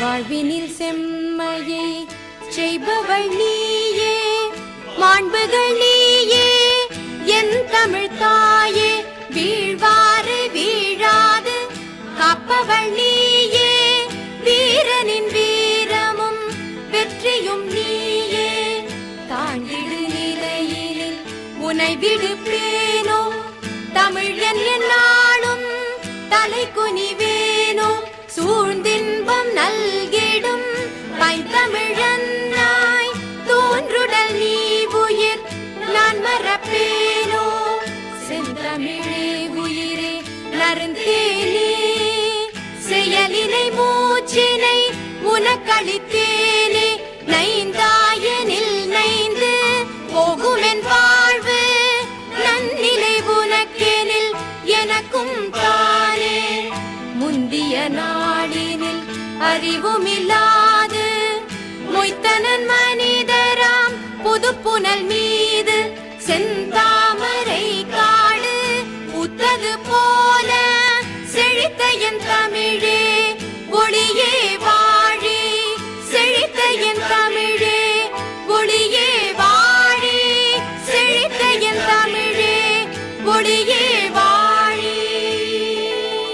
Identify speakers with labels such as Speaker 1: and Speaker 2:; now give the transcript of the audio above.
Speaker 1: வாழ்வினில் செம்மையை செய்பவள் நீயே மாண்புகள் நீயே என் தமிழ் தாயே வீழ்வாறு வீழாது காப்பவள் நீயே வீரனின் வீரமும் வெற்றியும் நீயே தாண்டிடு நிலையினில் உனை விடுப்பேனோ தமிழ் என் நாளும் தலை குனிவேனோ சூழ்ந்தின்பம் நல்கிடும் பைந்தமிழன்னாய் தோன்றுடல் நீ உயிர் நான் மறப்பேனோ செந்தமிழே உயிரே நருந்தேனே செயலினை மூச்சினை உனக்களித்தேனே நைந்தாயனில் நைந்து போகுமென் வாழ்வு நன்னிலை உனக்கெனில் எனக்கும் தானே முந்திய நாளினில் அறிவுமில்லாது மொய்த்தனன் மனிதராம் புது புனல் மீது செந்தா